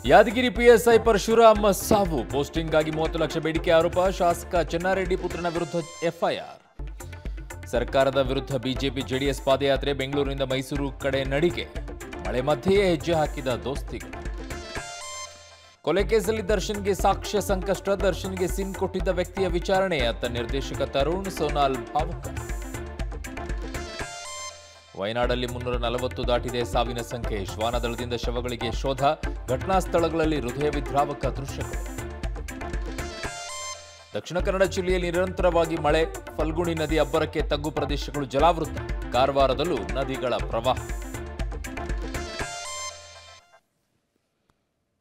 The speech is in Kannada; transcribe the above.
ಯಾದಗಿರಿ ಪಿಎಸ್ಐ ಪರಶುರಾಮ್ ಸಾವು ಪೋಸ್ಟಿಂಗ್ಗಾಗಿ ಮೂವತ್ತು ಲಕ್ಷ ಬೇಡಿಕೆ ಆರೋಪ ಶಾಸಕ ಚೆನ್ನಾರೆಡ್ಡಿ ಪುತ್ರನ ವಿರುದ್ಧ ಎಫ್ಐಆರ್ ಸರ್ಕಾರದ ವಿರುದ್ಧ ಬಿಜೆಪಿ ಜೆಡಿಎಸ್ ಪಾದಯಾತ್ರೆ ಬೆಂಗಳೂರಿನಿಂದ ಮೈಸೂರು ಕಡೆ ನಡಿಗೆ ಮಳೆ ಮಧ್ಯೆಯೇ ಹೆಜ್ಜೆ ಹಾಕಿದ ದೋಸ್ತಿಗಳು ಕೊಲೆ ಕೇಸಲ್ಲಿ ದರ್ಶನ್ಗೆ ಸಾಕ್ಷ್ಯ ಸಂಕಷ್ಟ ದರ್ಶನ್ಗೆ ಸಿಮ್ ಕೊಟ್ಟಿದ್ದ ವ್ಯಕ್ತಿಯ ವಿಚಾರಣೆ ಅತ್ತ ನಿರ್ದೇಶಕ ತರುಣ್ ಸೋನಾಲ್ ಭಾವುಕ ವಯನಾಡಲ್ಲಿ ಮುನ್ನೂರ ನಲವತ್ತು ದಾಟಿದೆ ಸಾವಿನ ಸಂಖ್ಯೆ ಶ್ವಾನದಳದಿಂದ ಶವಗಳಿಗೆ ಶೋಧ ಘಟನಾ ಸ್ಥಳಗಳಲ್ಲಿ ಹೃದಯ ವಿದ್ರಾವಕ ದೃಶ್ಯಗಳು ದಕ್ಷಿಣ ಕನ್ನಡ ಜಿಲ್ಲೆಯಲ್ಲಿ ನಿರಂತರವಾಗಿ ಮಳೆ ಫಲ್ಗುಣಿ ನದಿ ಅಬ್ಬರಕ್ಕೆ ತಗ್ಗು ಪ್ರದೇಶಗಳು ಜಲಾವೃತ ಕಾರವಾರದಲ್ಲೂ ನದಿಗಳ ಪ್ರವಾಹ